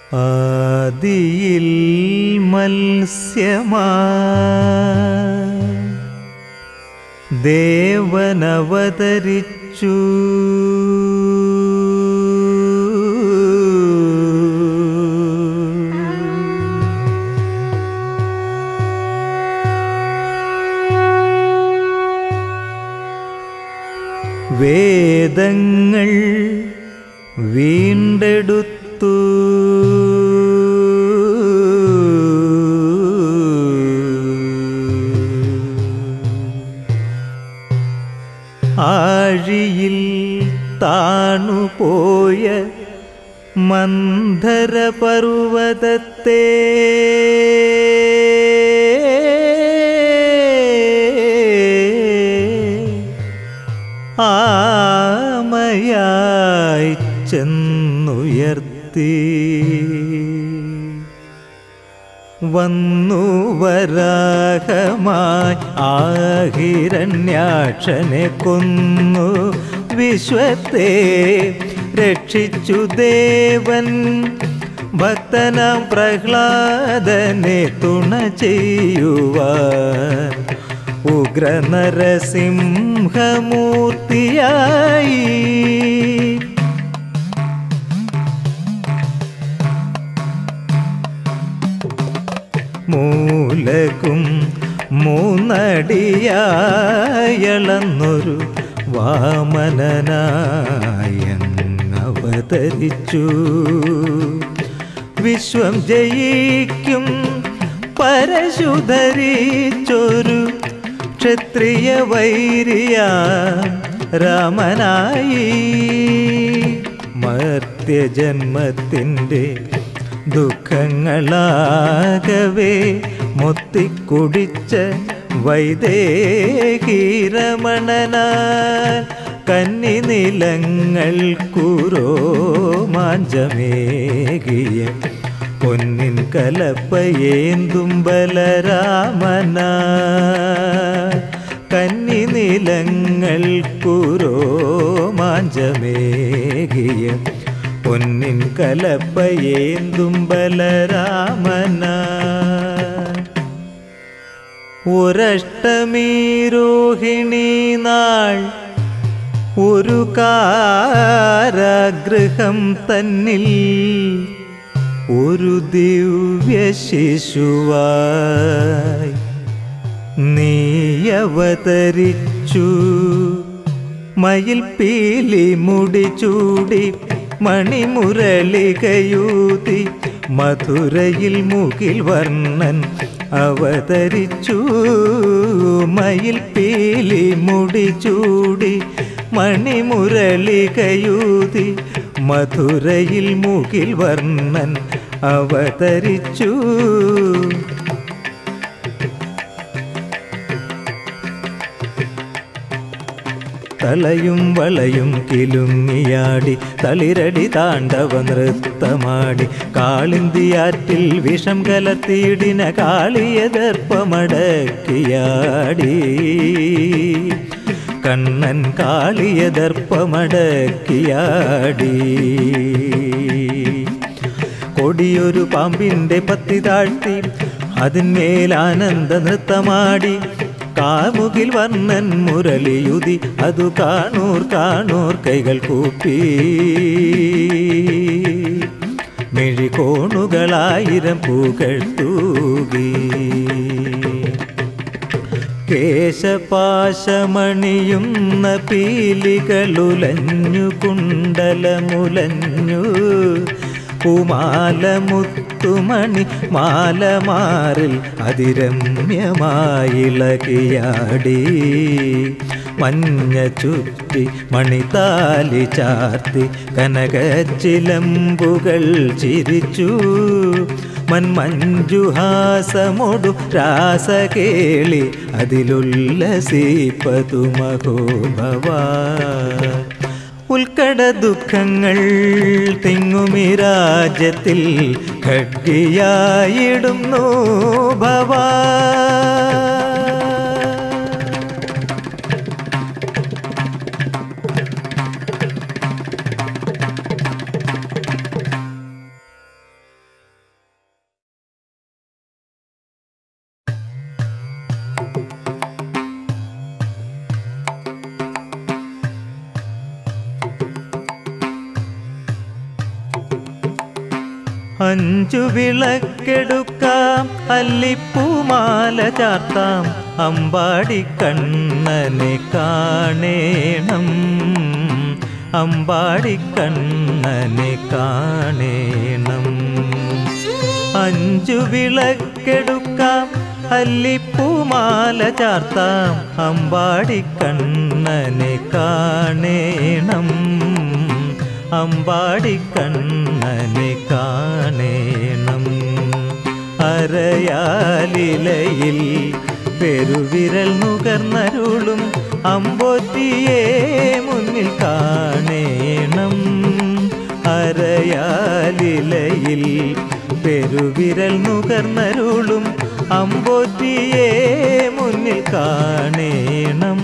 ആദിയിൽ മത്സ്യമാ ദേവനവതരിച്ചു വേദങ്ങൾ വീണ്ടെടുത്തു ആഴിയിൽ താണുപോയ മന്ധര പർവ്വതത്തെ ആമയായി ചെന്നുയർത്തി വന്നു വരാഹമായി ആഹിരണ്യാക്ഷനെ കൊന്നു വിശ്വത്തെ രക്ഷിച്ചു ദേവൻ ഭക്തനാം പ്രഹ്ലാദനെ തുണ ചെയ്യുവാൻ ഉഗ്രനരസിംഹമൂർത്തിയായി മൂലകും മൂന്നടിയായളന്നൊരു വാമനനായങ്ങവതരിച്ചു വിശ്വം ജയിക്കും പരശുധരിച്ചൊരു ക്ഷത്രിയ വൈരിയ രാമനായി മർത്യജന്മത്തിൻ്റെ ദുഃഖങ്ങളാകവേ മൊത്തിക്കുടിച്ച വൈദേഹീരമണനാൽ കന്നി നിലങ്ങൾക്കുരോ മാഞ്ചമേകിയ പൊന്നിൻ കലപ്പയേന്തും ബലരാമന കന്നി നിലങ്ങൾക്കുരോ മാഞ്ചമേകിയ പൊന്നിൻ കലപ്പയേന്തും ബലരാമന ഒരഷ്ടമീ രോഹിണി നാൾ ഒരു കാരാഗൃഹം തന്നിൽ ഒരു ദിവ്യ ശിശുവായി നീ അവതരിച്ചു മയിൽ പീലി മുടി ചൂടി മണിമുരളികയൂതി മധുരയിൽ മുകിൽ വർണ്ണൻ അവതരിച്ചു മയിൽ പീലി മുടി ചൂടി മണിമുരളികയൂതി മധുരയിൽ മുകിൽ വർണ്ണൻ അവതരിച്ചു തലയും വളയും കിലുങ്ങിയാടി തളിരടി താണ്ഡവ നൃത്തമാടി കാളിന്തിയാറ്റിൽ വിഷം കലർത്തിയിടിന കാളിയ ദർപ്പമടക്കിയാടി കണ്ണൻ കാളിയ ദർപ്പമടക്കിയാടി കൊടിയൊരു പാമ്പിൻ്റെ പത്തി താഴ്ത്തി അതിന്മേൽ ആനന്ദ നൃത്തമാടി കാമുകിൽ വർണ്ണൻ മുരളിയുതി അതു കാണൂർ കാണൂർ കൈകൾ കൂപ്പി മിഴികോണുകളായിരം പൂകൾ തൂകി കേശപാശമണിയുന്ന പീലികളുലഞ്ഞു കുണ്ടലമുലഞ്ഞു പൂമാലമുത്തുമണി മാലമാറിൽ അതിരമ്യമായിളകിയാടി മഞ്ഞ ചുറ്റി മണിതാലി ചാർത്തി കനകച്ചിലമ്പുകൾ ചിരിച്ചു മന്മഞ്ജുഹാസമൊടു രാസകേളി അതിലുല്ലസീപ്പതു മഹോഭവാ ഉൽക്കട ദുഃഖങ്ങൾ തിങ്ങുമി രാജ്യത്തിൽ ഖഡ്ഗിയായിടുന്നു ഭവാ അഞ്ചു വിളക്കെടുക്കാം അല്ലിപ്പൂമാല ചാർത്താം അമ്പാടി കണ്ണനെ കാണേണം അമ്പാടി കണ്ണനെ കാണേണം അഞ്ചു വിളക്കെടുക്കാം അല്ലിപ്പൂമാല ചാർത്താം അമ്പാടി കണ്ണനെ കാണേണം അമ്പാടി കണ്ണനെ കാണേണം അരയാലിലയിൽ പെരുവിരൽ നുകർന്നരുളും അമ്പോറ്റിയെ മുന്നിൽ കാണേണം അരയാലിലയിൽ പെരുവിരൽ നുകർന്നരുളും അമ്പോറ്റിയെ മുന്നിൽ കാണേണം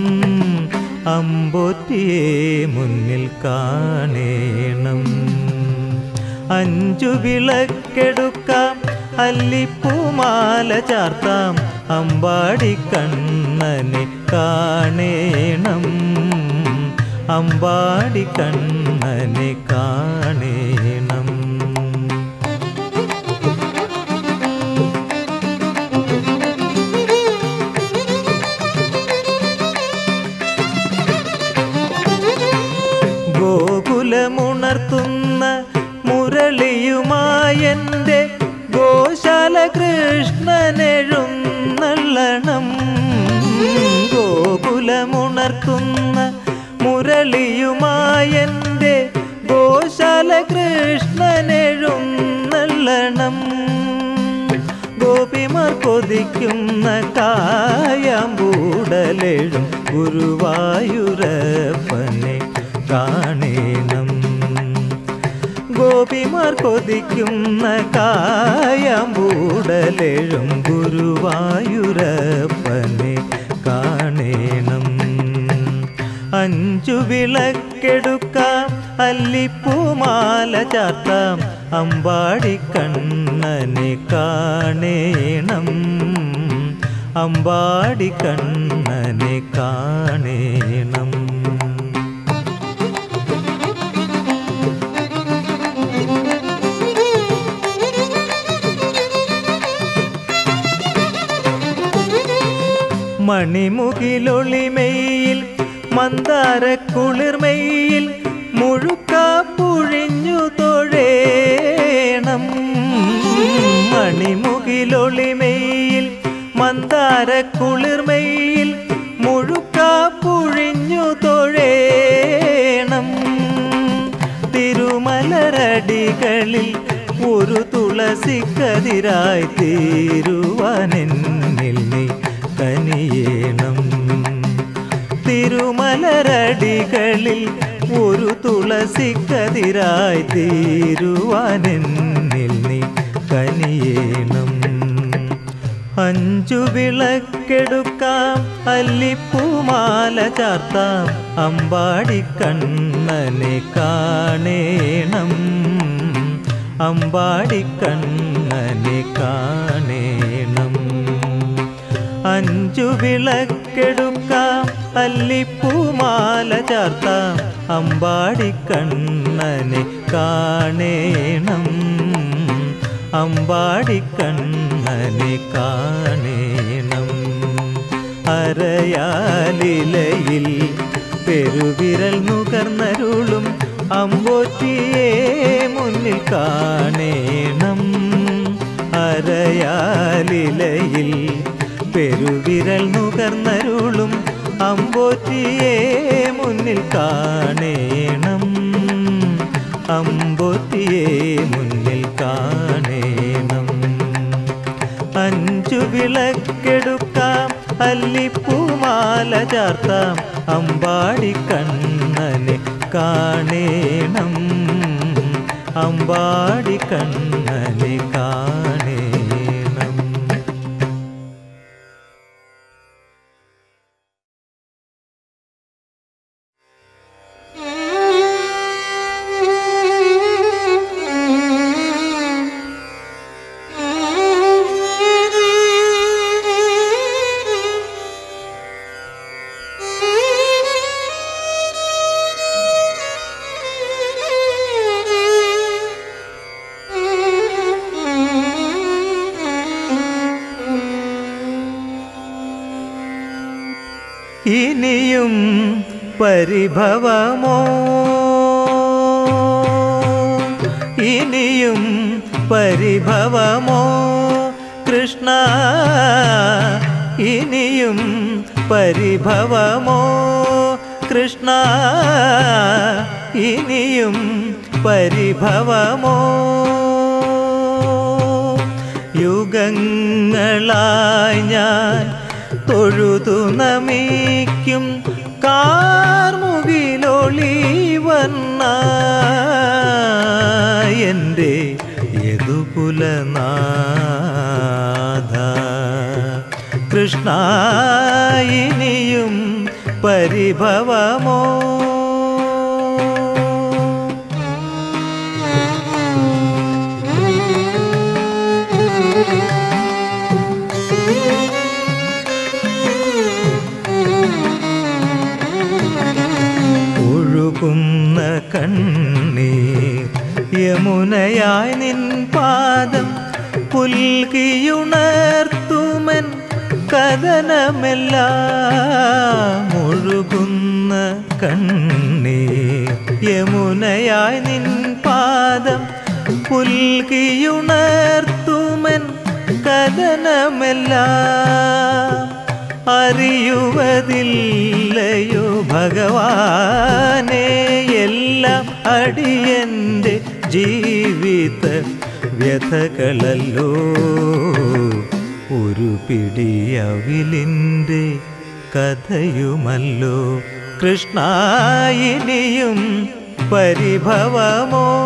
അമ്പോറ്റിയെ മുന്നിൽ കാണേണം അഞ്ചു വിളക്കെടുക്കാം അല്ലിപ്പൂമാല ചാർത്താം അമ്പാടി കണ്ണനെ കാണേണം അമ്പാടി കണ്ണനെ കാണേണം ഗോകുലമുണർത്തുന്ന മുരളിയുമായെൻ്റെ ഗോശാല കൃഷ്ണനെഴുന്നള്ളണം ഗോകുലമുണർത്തുന്ന മുരളിയുമായെൻ്റെ ഗോശാല കൃഷ്ണനെഴുന്നള്ളണം ഗോപിമാർ കൊതിക്കുന്ന കായാമ്പൂടലെഴും ഗുരുവായൂരപ്പനെ കാണേണം ഗോപിമാർ കൊതിക്കുന്ന കായാമ്പൂടലെഴും ഗുരുവായൂരപ്പനെ കാണേണം അഞ്ചു വിളക്കെടുക്കാം അല്ലിപ്പൂമാല ചാർത്താം അമ്പാടി കണ്ണനെ കാണേണം അമ്പാടി കണ്ണനെ കാണേണം മണിമുകിലൊളിമയിൽ മന്ദാര കുളിർമയിൽ മുഴുക്കാപ്പുഴിഞ്ഞു തൊഴേണം മണിമുകിലൊളിമയിൽ മന്ദാര കുളിർമയിൽ മുഴുക്കാപ്പുഴിഞ്ഞു തൊഴേണം തിരുമലരടികളിൽ ഒരു തുളസിക്കതിരായി തീരുവാനെന്നിൽ നീ കനിയേണം തിരുമലരടികളിൽ ഒരു തുളസിക്കതിരായി തീരുവാനെന്നിൽ നീ കനിയേണം അഞ്ചു വിളക്കെടുക്കാം അല്ലിപ്പൂമാല ചാർത്താം അമ്പാടി കണ്ണനെ കാണേണം അമ്പാടി കണ്ണനെ കാണേണം അഞ്ചു വിളക്കെടുക്കാം അല്ലിപ്പൂമാല ചാർത്താം അമ്പാടി കണ്ണനെ കാണേണം അമ്പാടി കണ്ണനെ കാണേണം അരയാലിലയിൽ പെരുവിരൽ നുകർന്നരുളും അമ്പോറ്റിയെ മുന്നിൽ കാണേണം അരയാലിലയിൽ പെരുവിരൽ നുകർന്നരുളും അമ്പോറ്റിയെ മുന്നിൽ കാണേണം അമ്പോറ്റിയെ മുന്നിൽ കാണേണം അഞ്ചു വിളക്കെടുക്കാം അല്ലിപ്പൂമാല ചാർത്താം അമ്പാടി കണ്ണനെ കാണേണം അമ്പാടി കണ്ണനെ കാണേണം Thank you. ഇനിയും പരിഭവമോ ഇനിയും പരിഭവമോ കൃഷ്ണ ഇനിയും പരിഭവമോ കൃഷ്ണ ഇനിയും പരിഭവമോ യുഗങ്ങളായി ഞാൻ തൊഴുതു നമിക്കും കാർമുകിലൊളിവന്ന എൻ്റെ യദുകുലനാഥ കൃഷ്ണ ഇനിയും പരിഭവമോ ഒഴുകുന്ന കണ്ണീർ യമുനയായി നിൻ പാദം പുൽകിയുണർത്തുമൻ കഥനമെല്ലാം ഒഴുകുന്ന കണ്ണീർ യമുനയായി നിൻ പാദം പുൽകിയുണർത്തുമൻ കഥനമെല്ലാം അറിയുവതില്ലയോ ഭഗവാനെ എല്ലാം അടിയൻ്റെ ജീവിത വ്യഥകളല്ലോ ഒരു പിടിയവിലിൻ്റെ കഥയുമല്ലോ കൃഷ്ണ ഇനിയും പരിഭവമോ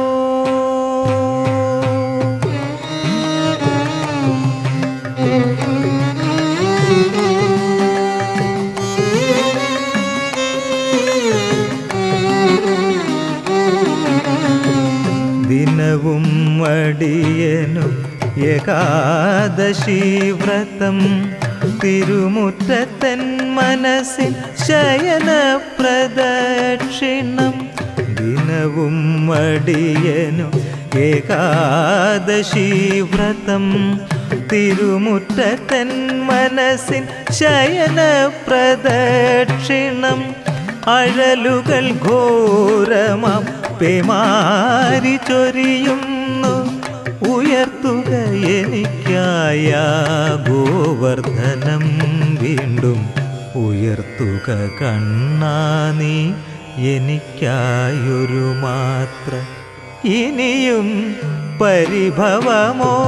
ദിനവും അടിയനു ഏകാദശി വ്രതം തിരുമുറ്റത്തൻ മനസ്സിൻ ശയന പ്രദക്ഷിണം ദിനവും അടിയനു ഏകാദശി വ്രതം തിരുമുറ്റത്തൻ മനസ്സിൻ ശയന പ്രദക്ഷിണം അഴലുകൾ ഘോരമാം പേമാരി ചൊരിയുന്നു ഉയർത്തുക എനിക്കായ ഗോവർദ്ധനം വീണ്ടും ഉയർത്തുക കണ്ണാനീ എനിക്കായൊരു മാത്ര ഇനിയും പരിഭവമോ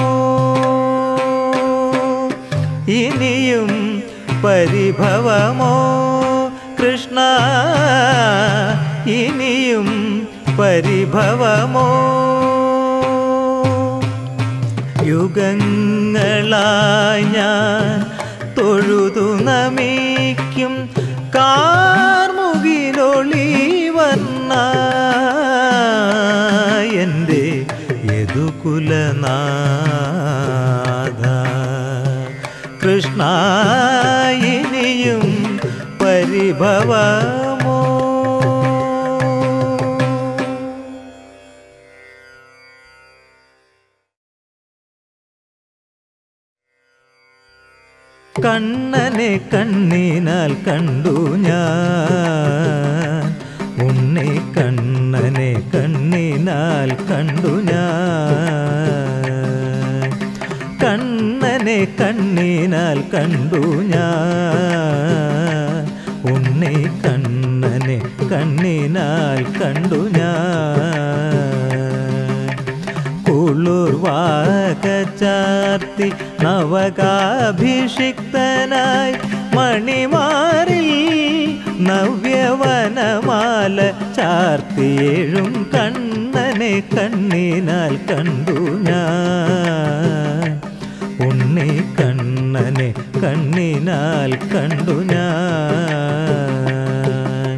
ഇനിയും പരിഭവമോ കൃഷ്ണ ഇനിയും പരിഭവമോ യുഗങ്ങളായി ഞാൻ തൊഴുതു നമിക്കും കാർമുകിലൊളി വന്ന എൻ്റെ യദുകുലനാഥ കൃഷ്ണ ഇനിയും പരിഭവമോ കണ്ണനെ കണ്ണിനാൽ കണ്ടു ഞാൻ ഉണ്ണി കണ്ണനെ കണ്ണിനാൽ കണ്ടു ഞാൻ കണ്ണനെ കണ്ണിനാൽ കണ്ടു ഞാൻ ഉണ്ണി കണ്ണനെ കണ്ണിനാൽ കണ്ടു ഞാൻ കുളിർവാകചാർത്തി നവകാഭിഷിക്തനായി മണിമാറിൽ നവ്യവനമാല ചാർത്തിയേഴും കണ്ണനെ കണ്ണിനാൽ കണ്ടു ഞാൻ ഉണ്ണി കണ്ണനെ കണ്ണിനാൽ കണ്ടു ഞാൻ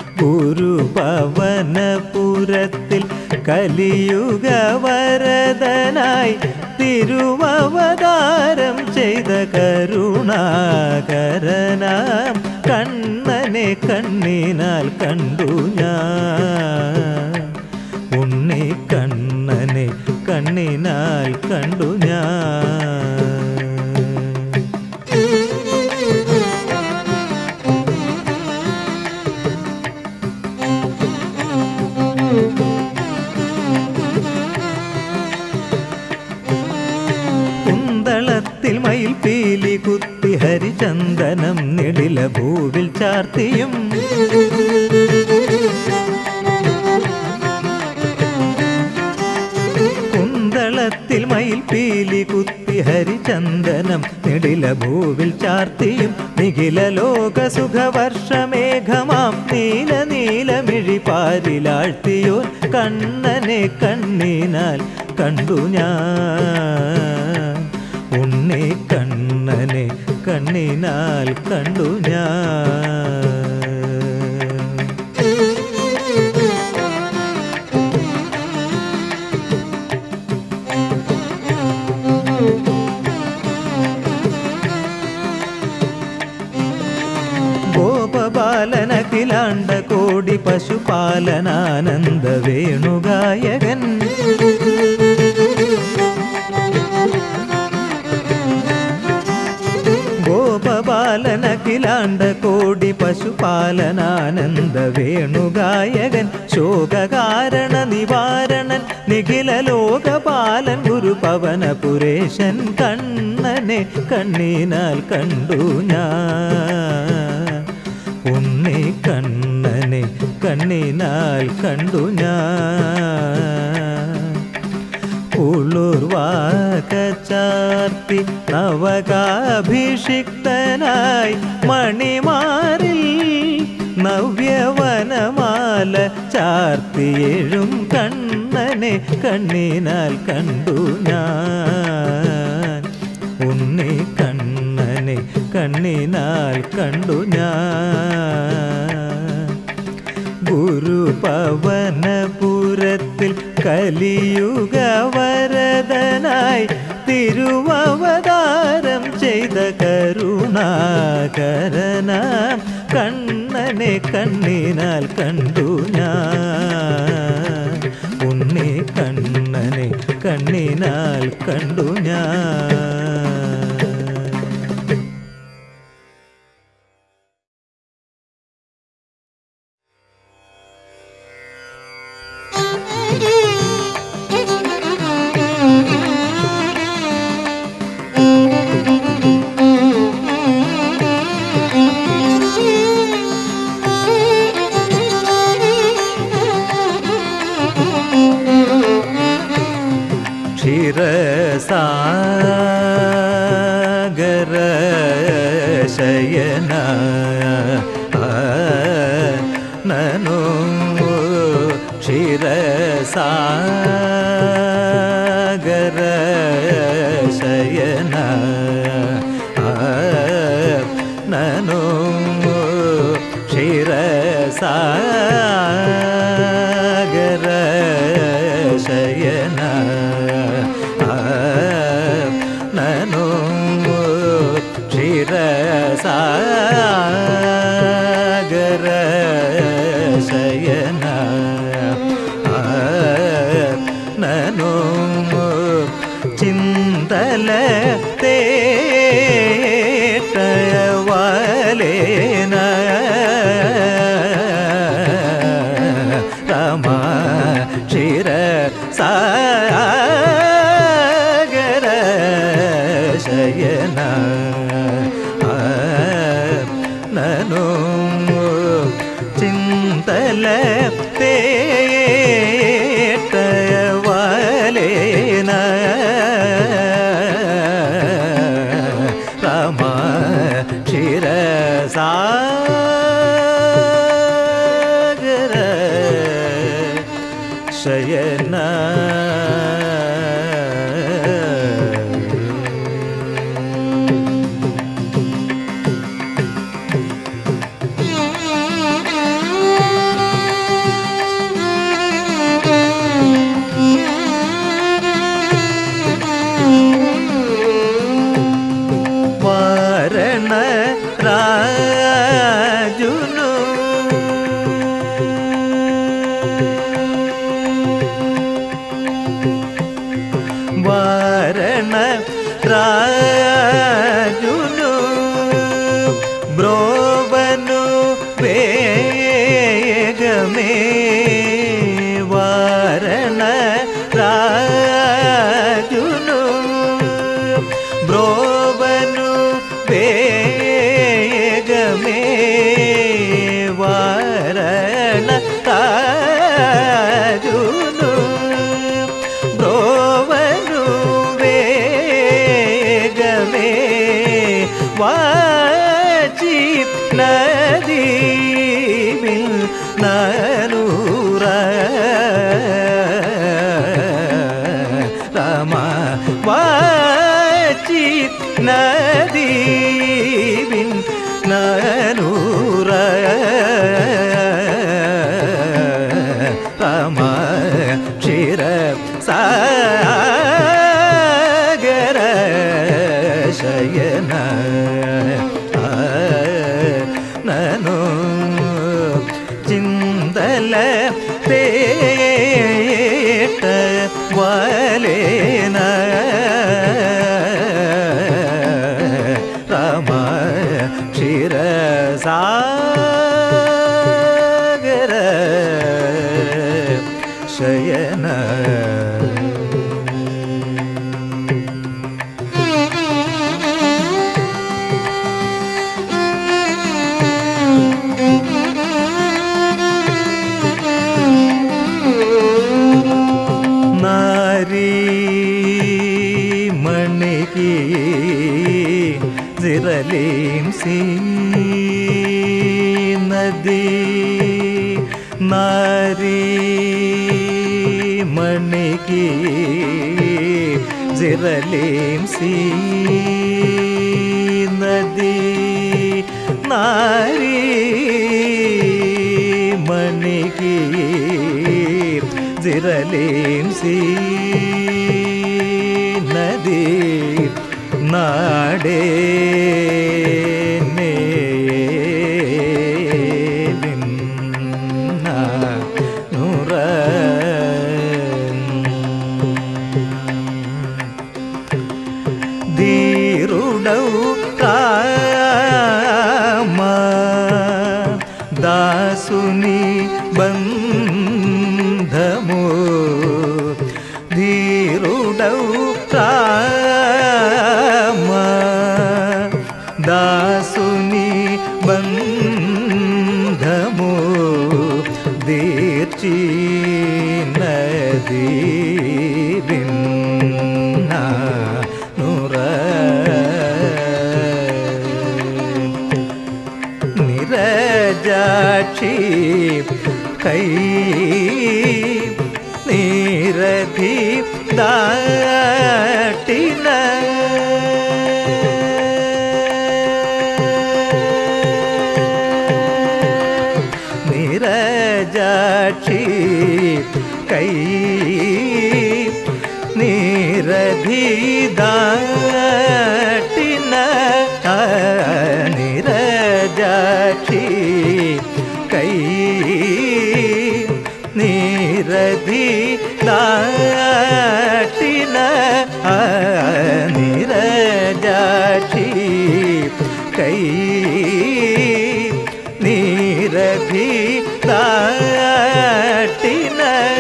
ഗുരുപവനപുരത്തിൽ കലിയുഗ വരദനായി തിരുവവതാരം ചെയ്ത കരുണാകരനാം കണ്ണനെ കണ്ണിനാൽ കണ്ടു ഞാൻ ഉണ്ണി കണ്ണനെ കണ്ണിനാൽ കണ്ടു ഞാൻ ചാർത്തിയും കുന്തളത്തിൽ മയിൽ പീലി കുത്തി ഹരിചന്ദനം നെടില ഭൂവിൽ ചാർത്തിയും നിഖില ലോക സുഖവർഷമേഘമാം നീല നീലമിഴി പാരിലാഴ്ത്തിയോ കണ്ണനെ കണ്ണിനാൽ കണ്ടു ഞാൻ ഉണ്ണി കണ്ണനെ കണ്ണിനാൽ കണ്ടു ഞാൻ ഗോപബാലനഖിലാണ്ട കോടി പശുപാലനാനന്ദ വേണുഗായകൻ ഗോപബാലനഖിലാണ്ട കോടി പശുപാലനാനന്ദ വേണുഗായകൻ ശോകകാരണ നിവാരണൻ നിഖില ലോകപാലൻ ഗുരുപവന പുരേശൻ കണ്ണനെ കണ്ണിനാൽ കണ്ടു ഞാൻ ഉണ്ണി കണ്ണനെ കണ്ണിനാൽ കണ്ടു ഞാൻ ഉളുർവാക ചാർത്തി നവകാഭിഷിക്തനായി മണിമാറിൽ നവ്യവനമാല ചാർത്തിയെഴും കണ്ണനെ കണ്ണിനാൽ കണ്ടു ഞാൻ ഉണ്ണി കണ്ണനെ കണ്ണിനാൽ കണ്ടു ഞാൻ ഗുരുപവനപുരത്തിൽ കലിയുഗ വരദനായി തിരുവവതാരം ചെയ്ത കരുണാകരനാം കണ്ണനെ കണ്ണിനാൽ കണ്ടു ഞാൻ ഉണ്ണി കണ്ണനെ കണ്ണിനാൽ കണ്ടു ഞാൻ ക്ഷീരസാഗര ശയന നനോ ക്ഷീരസാഗര ശയന നനോ ക്ഷീരസാഗര ശയന നനോ ക്ഷീരസാഗര ശയന നനോ ചിന്തല തേട്ടയവാലേന രമ ക്ഷീര സാഗര ശയന നനോ ചിന്തല തേട്ടയവാലേന രമ ക്ഷീര സാഗര ശയന വാരണ രാജുനു బ్రోవను వేగమే వాచి నది నూర రామ వాచి నది నూర రామ క్షీర സാഗര ശയന നനു ചിന്തല തേട്ട വലേന രാമ ക്ഷീര സാഗര ശയന നാരീ മണിക്ക് സിറലീം സീ നദി നാരീ മണിക്ക് സിറലീം സീ നദി നാരീ മണിക്ക് ജിരലേം സീ നദി നാടേ നൂറ ധീരുടൗ രാമ ദാസുനി ബന്ധമോ ധീരുടൗ രാമ ദാസുനി ബന്ധമോ ദീർച്ചി നദീവിന്ന നുറ നിരജാക്ഷി കൈ നിരധി ദാട്ടിന നിരജാക്ഷി കൈ നിരധി ദാട്ടിന നിരജാക്ഷി കൈ നിരധി ദാട്ടിന നിരജാക്ഷി കൈ നീരധി ദാട്ടിന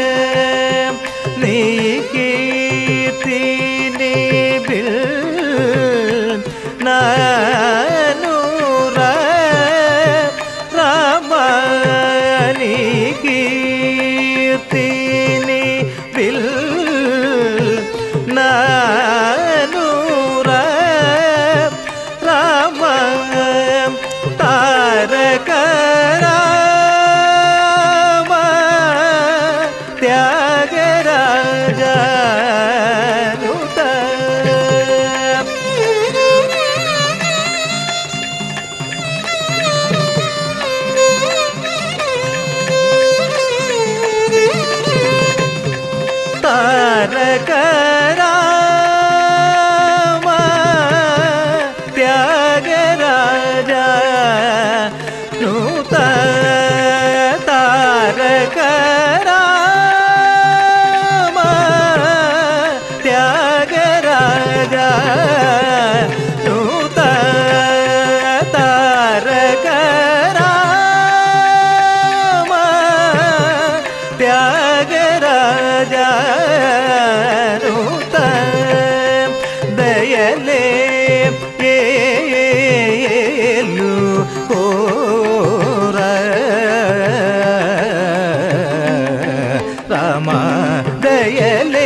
നീ കീർത്തിനി ബിൽ നാനൂറ രാമനി കീർത്തിനി ബിൽ നാനൂറ രാമ താരക രാമ ത്യാഗരാജ താരക രാമ ത്യാഗരാജ നൂത താരക രാമ ത്യാഗരാജ നൂത താരക രാമ ത്യാഗരാജ നൂത ദയലേ ഏലു ഓര രാമ దయలే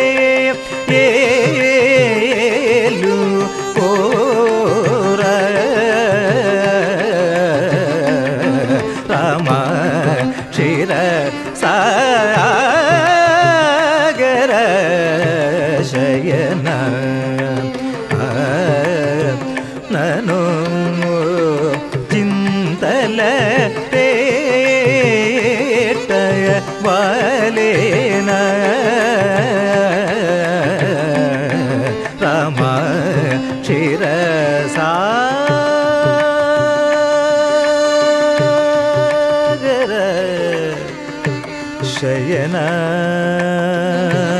ఏలు కోర రామ క్షీర సాగర శయన నను చింతల పేటయ వాలేన రామ క్షీర సాగర శయన